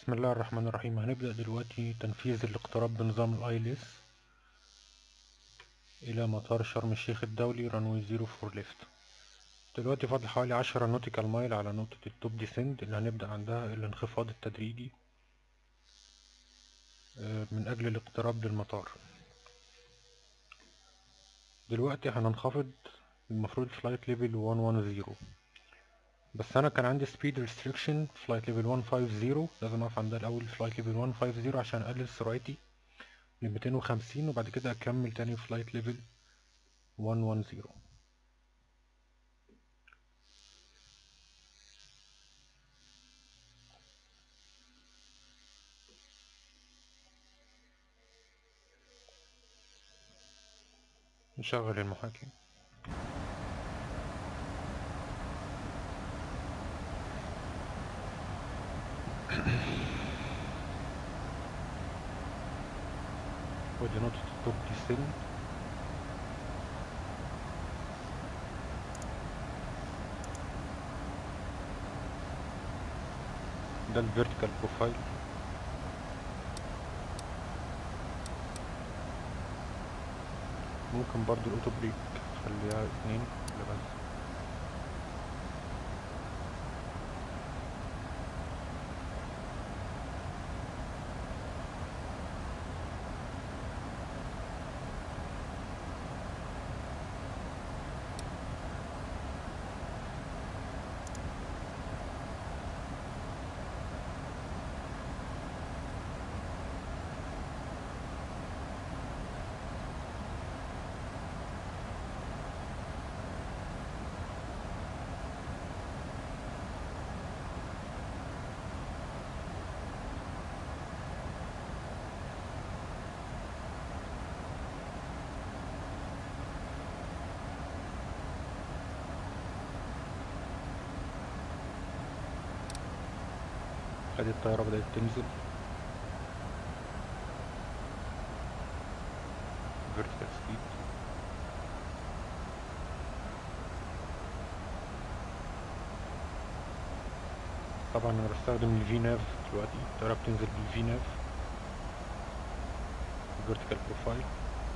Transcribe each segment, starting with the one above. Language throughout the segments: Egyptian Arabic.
بسم الله الرحمن الرحيم هنبدأ دلوقتي تنفيذ الاقتراب بنظام الايلس إلى مطار شرم الشيخ الدولي رانوي زيرو فور ليفت دلوقتي فاضل حوالي عشرة نوتيكال مايل على نقطة التوب ديسند اللي هنبدأ عندها الانخفاض التدريجي آه، من أجل الاقتراب للمطار دلوقتي هننخفض المفروض فلايت ليفل 110 بس انا كان عندي سبيد ريستريكشن فلايت ليفل 150 لازم اقف عندها الاول فلايت ليفل 150 عشان اقلل سرعتي ل 250 وبعد كده اكمل تاني فلايت ليفل 110 نشغل المحاكي ودي نقطة التوب ديسند ده الفيرتيكال بروفايل ممكن برضو الاوتو بريك خليها اتنين ولا بس ادي الطيارة بدأت تنزل vertical speed طبعا انا بستخدم الفي ناف دلوقتي الطيارة بتنزل بالفي ناف vertical profile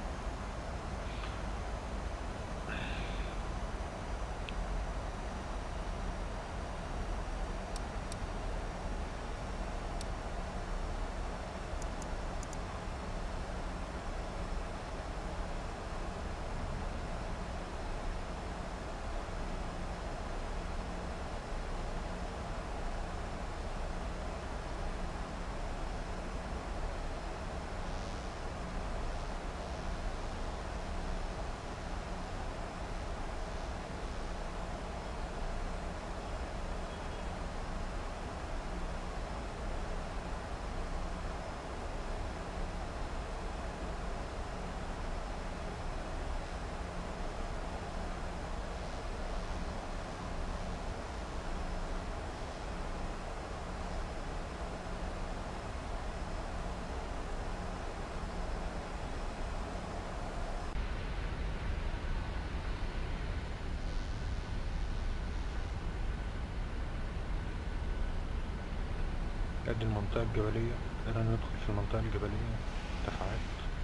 ادي المنطقة الجبلية بدأنا ندخل في المنطقة الجبلية ارتفاعات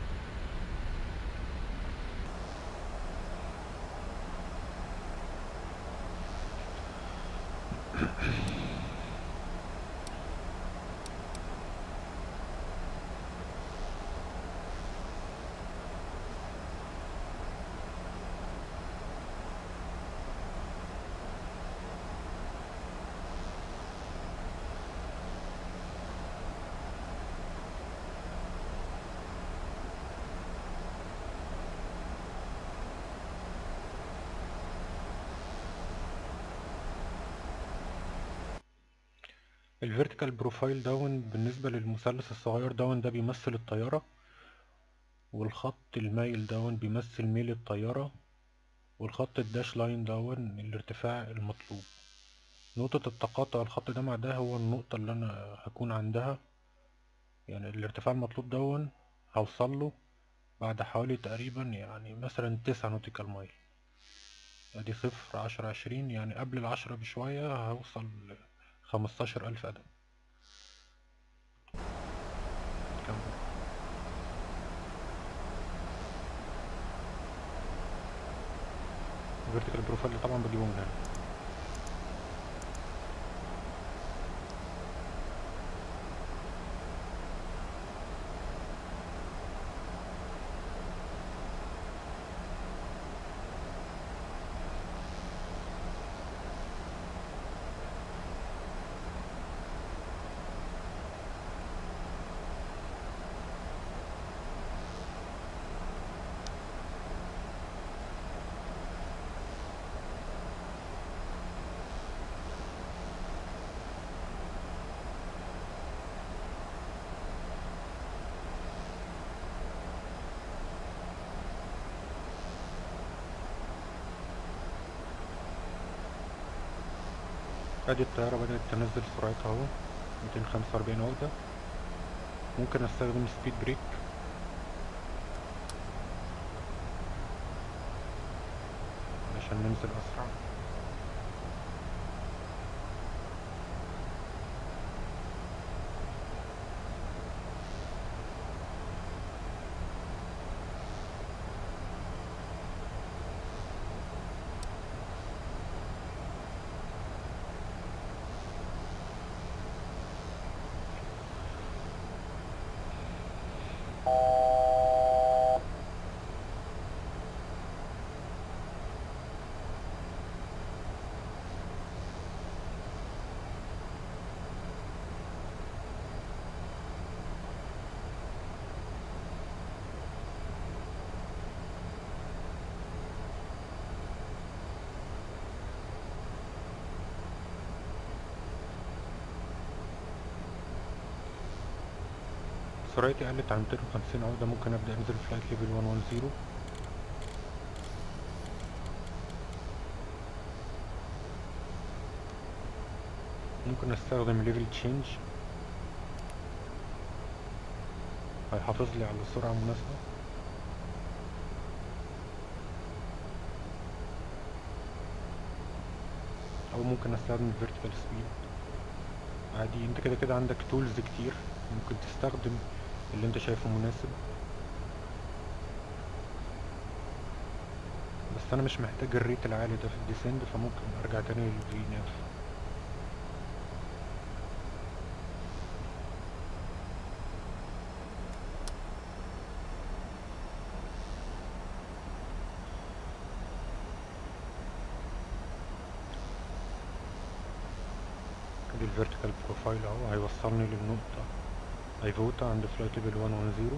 الفيرتيكال بروفايل داون بالنسبة للمثلث الصغير داون ده بيمثل الطيارة والخط المايل داون بيمثل ميل الطيارة والخط الداش لاين داون الارتفاع المطلوب نقطة التقاطع الخط ده مع ده هو النقطة اللي أنا هكون عندها يعني الارتفاع المطلوب دون هوصله بعد حوالي تقريبا يعني مثلا تسعة نوتيكال مايل ادي صفر عشرة عشرين يعني قبل العشرة بشوية هوصل خمستاشر ألف قدم camber vertical بروفايل طبعا بجيبه من هنا ادي الطيارة بدأت تنزل سرعتها اهو 245 عقدة ممكن استخدم سبيد بريك عشان ننزل اسرع سرعتي قلت عن 250 عقدة ممكن ابدأ انزل فلايت ليفل 110 ممكن استخدم ليفل تشينج هيحافظ لي على سرعة مناسبة او ممكن استخدم الفيرتيكال سبيد عادي انت كده كده عندك تولز كتير ممكن تستخدم اللي انت شايفه مناسب بس انا مش محتاج الريت العالي ده في الديسند فممكن ارجع تاني للفي ناف ادي الفيرتيكال بروفايل اهو هيوصلني للنقطة ايفوتا عند فلايت ليفل 110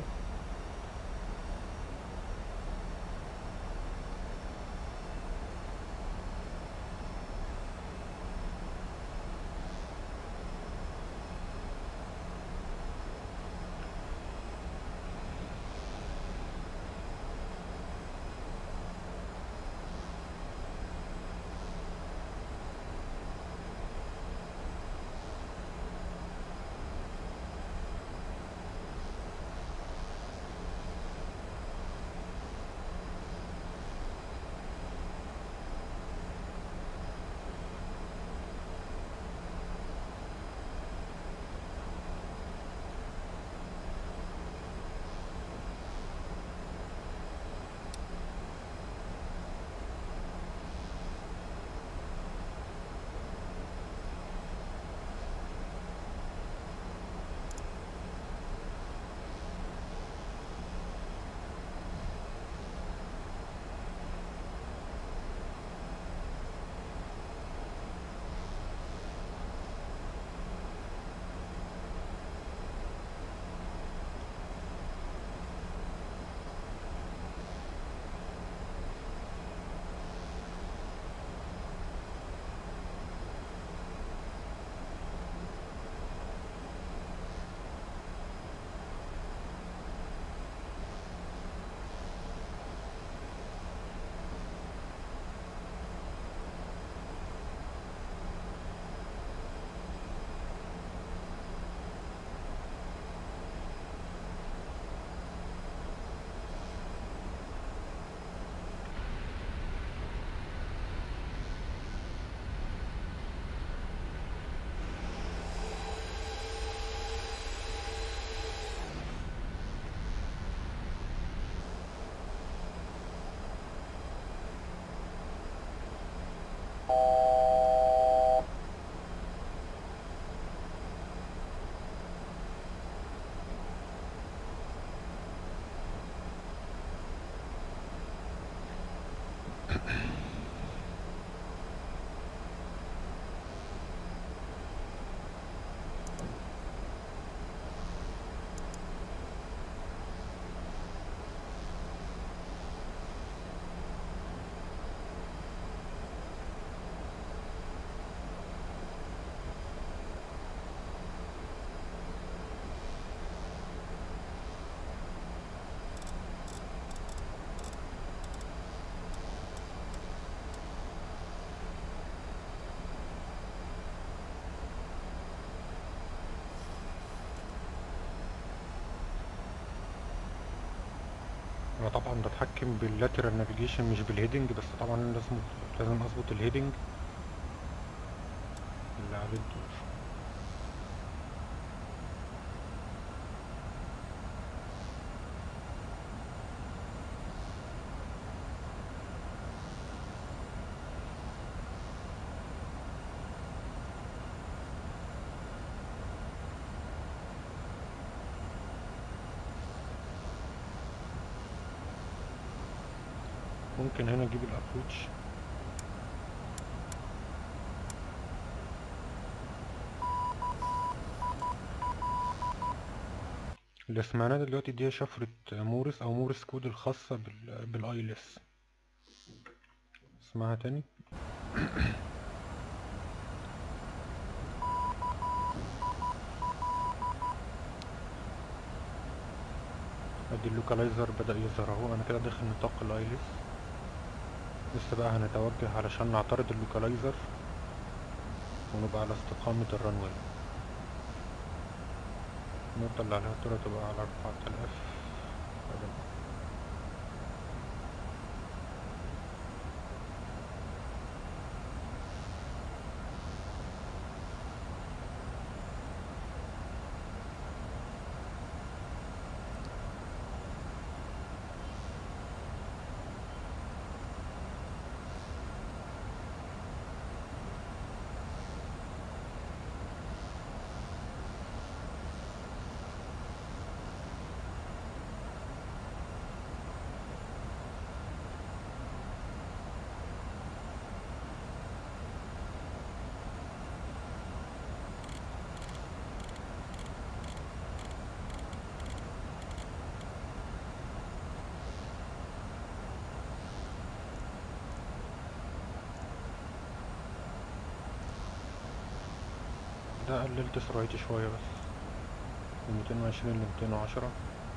انا طبعا بتحكم باللاترال نافيجيشن مش بالهيدنج بس طبعا لازم لازم اظبط الهيدنج اللي عليه الدور ممكن هنا اجيب الابروتش اللي سمعناه دلوقتي دي شفرة مورس او مورس كود الخاصة بال بالايلس اسمعها تاني ادي اللوكالايزر بدأ يظهر اهو انا كده داخل نطاق الايلس لسه بقى هنتوجه علشان نعترض اللوكالايزر ونبقى على استقامة الرنوي النقطة اللي عليها الطرة تبقى على أربعة آلاف ده قللت سرعتي شوية بس من ميتين وعشرين لميتين وعشرة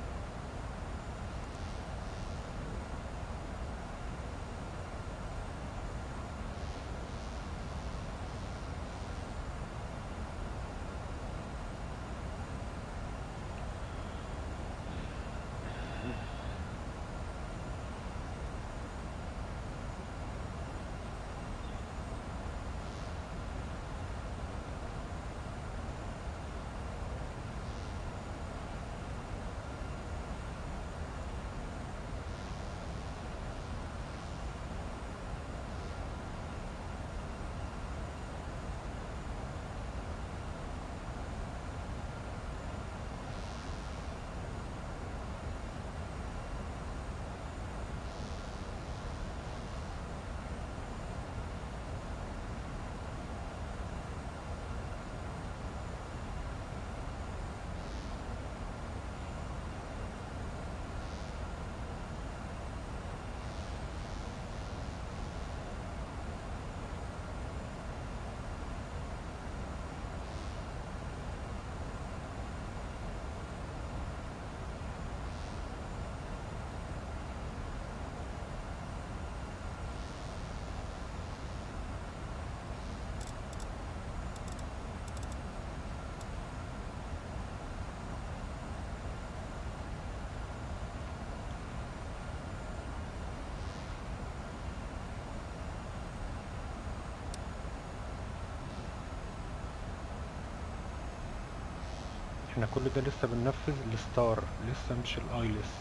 احنا كل ده لسه بننفذ الستار لسه مش الايلس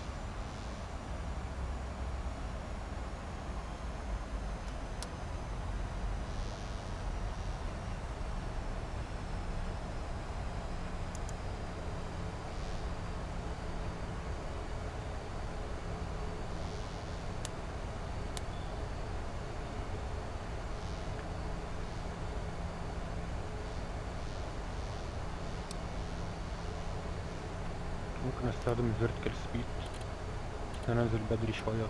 ممكن استخدم الفيرتيكال سبيد انزل بدري شوية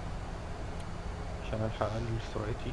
عشان الحق اقلل سرعتي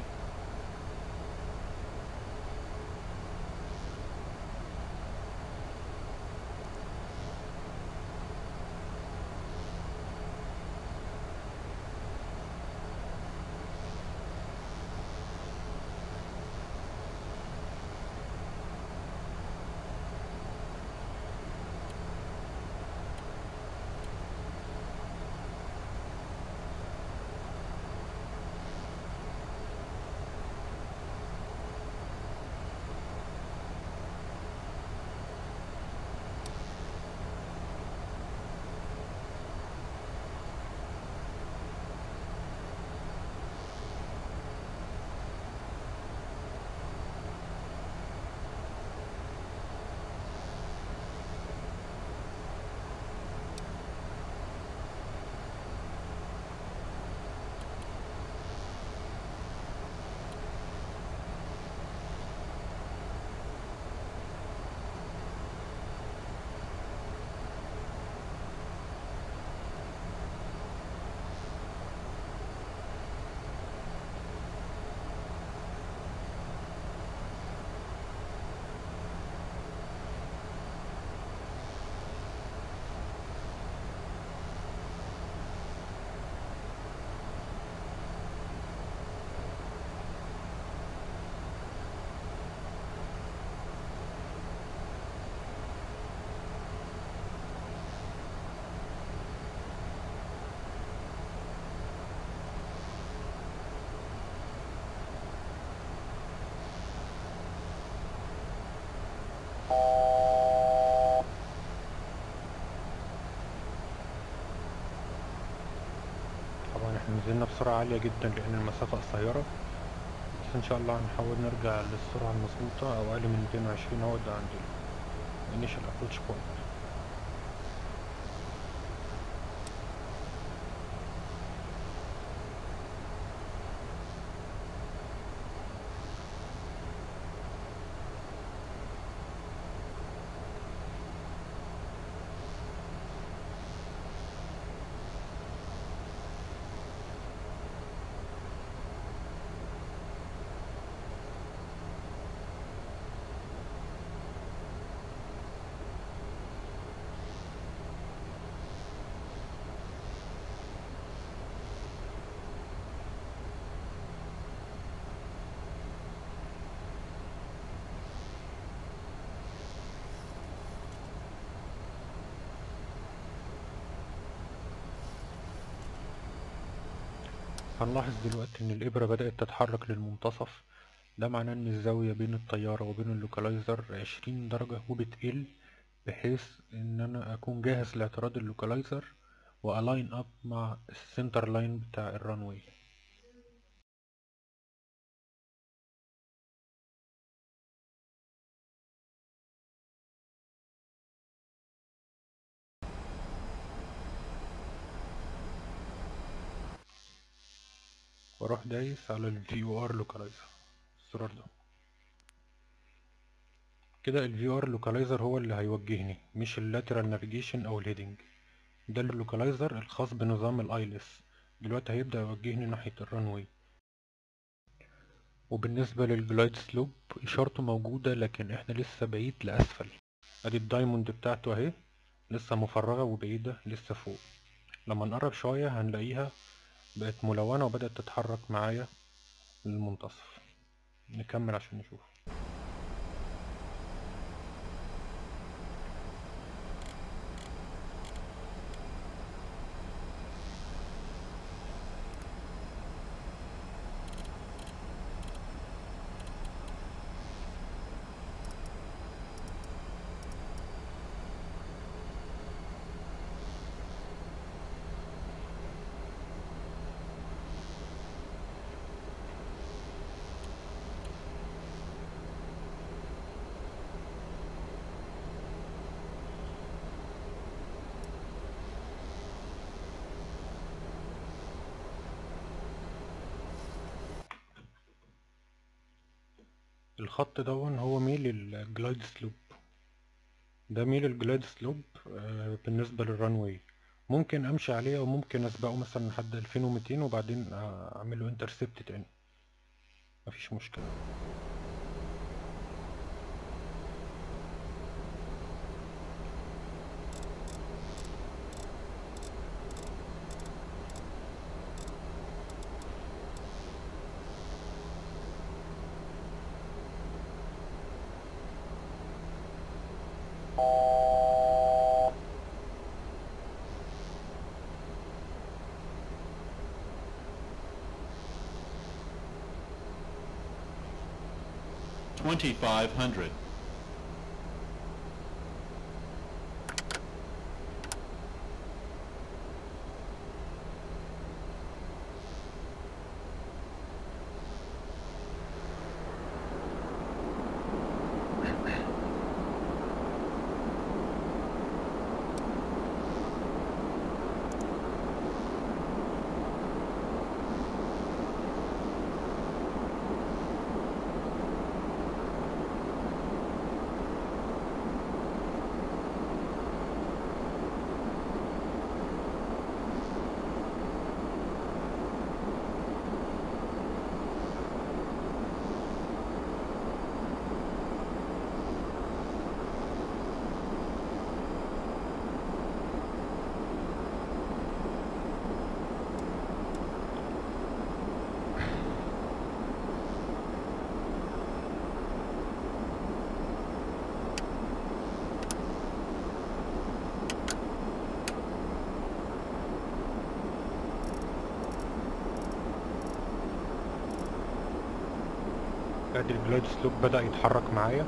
نزلنا بسرعة عالية جدا لأن المسافة قصيرة بس إن شاء الله هنحاول نرجع للسرعة المظبوطة أو أقل من 220 اهو ده عند ال initial approach point هنلاحظ دلوقتي ان الابرة بدأت تتحرك للمنتصف ده معناه ان الزاوية بين الطيارة وبين اللوكالايزر عشرين درجة وبتقل بحيث ان انا اكون جاهز لاعتراض اللوكالايزر والاين اب مع السنتر لاين بتاع الرانوي واروح دايس على ال VOR localizer الزرار ده كده ال VOR localizer هو اللي هيوجهني مش ال lateral navigation او الهيدنج ده اللوكالايزر الخاص بنظام الايلس دلوقتي هيبدأ يوجهني ناحية الرانوي وبالنسبة للجلايد سلوب اشارته موجودة لكن احنا لسه بعيد لأسفل ادي الدايموند بتاعته اهي لسه مفرغة وبعيدة لسه فوق لما نقرب شوية هنلاقيها بقت ملونة وبدأت تتحرك معايا للمنتصف نكمل عشان نشوف الخط دون هو ميل الجلايد سلوب ده ميل الجلايد سلوب آه، بالنسبة للرانوي ممكن امشي عليه او ممكن اسبقه مثلا لحد 2200 وبعدين آه، اعمل له انترسبت تاني مفيش مشكلة Twenty-five hundred. ادي الجلايد سلوب بدأ يتحرك معايا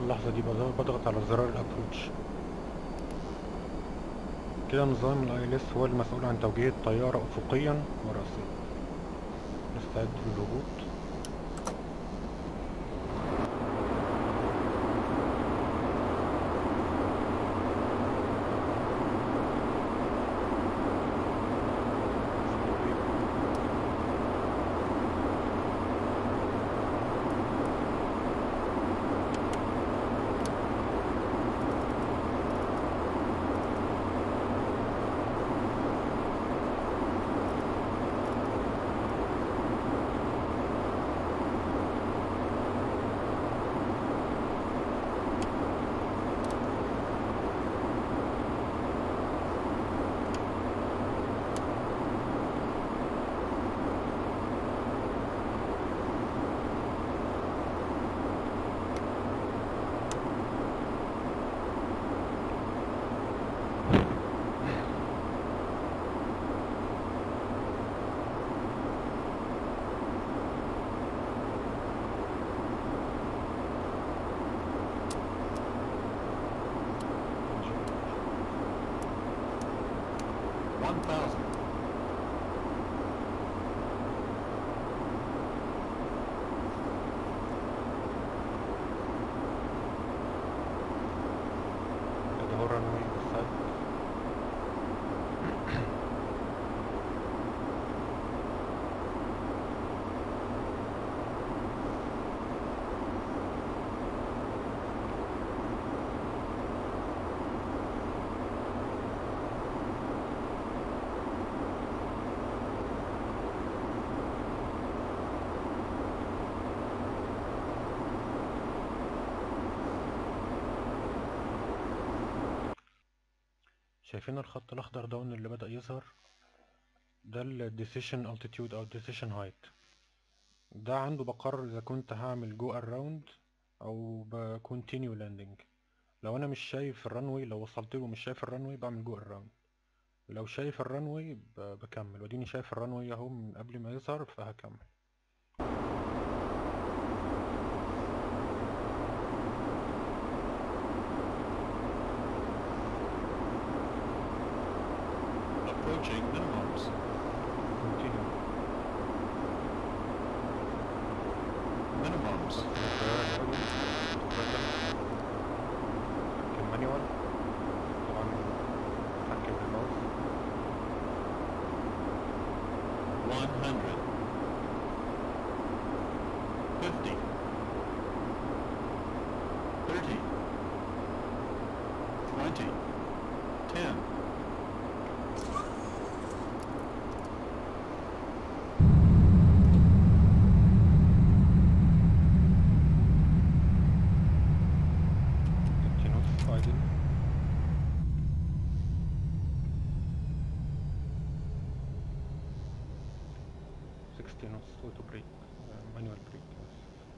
اللحظة دي بضغ- بضغط على زرار الابروتش كده نظام الاي اس هو المسؤول عن توجيه الطيارة افقيا ورأسيا نستعد للهبوط One thousand. ده هو الرنوي بالسايد شايفين الخط الاخضر ده اللي بدأ يظهر ده ال decision altitude او decision height ده عنده بقرر اذا كنت هعمل go around او ب continue landing لو انا مش شايف الرنوي لو وصلت له مش شايف الرنوي بعمل go around لو شايف الرنوي ب- بكمل وديني شايف الرنوي اهو من قبل ما يظهر فهكمل Approaching minimums. continue Minimums. الطيارة الأول تقدم حكم مانيوال طبعا حكم بالماوس One hundred. Fifty. Thirty. Twenty. Ten. continuous idle sixty knots auto brake uh, manual brake yes.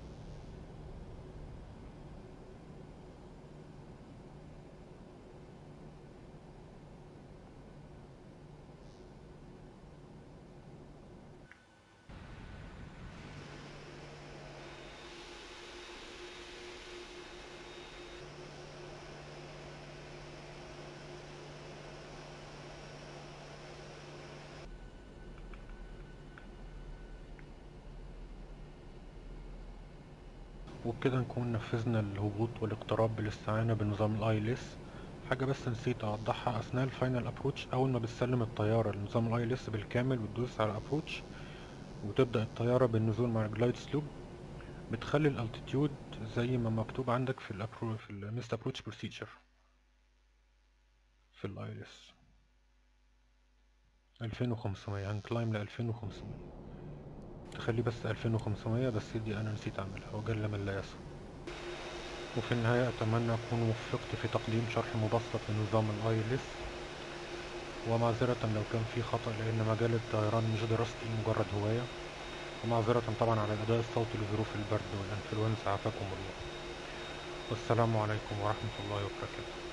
وبكده نكون نفذنا الهبوط والاقتراب بالاستعانة بنظام الاي اس حاجة بس نسيت اوضحها اثناء الفاينل ابروتش اول ما بتسلم الطيارة لنظام الاي اس بالكامل بتدوس على ابروتش وتبدأ الطيارة بالنزول مع الجلايد سلوب بتخلي الالتيتيود زي ما مكتوب عندك في الابرو في الميست ابروتش بروسيجر في الاي اس 2500 هنكلايم ل 2500 تخلي بس 2500 بس دي انا نسيت اعملها وجل من لا يسهو وفي النهاية اتمنى اكون وفقت في تقديم شرح مبسط لنظام الاي ال اس ومعذرة لو كان في خطأ لان مجال الطيران مش دراستي مجرد هواية ومعذرة طبعا على الاداء الصوتي لظروف البرد والانفلونزا عافاكم الله والسلام عليكم ورحمة الله وبركاته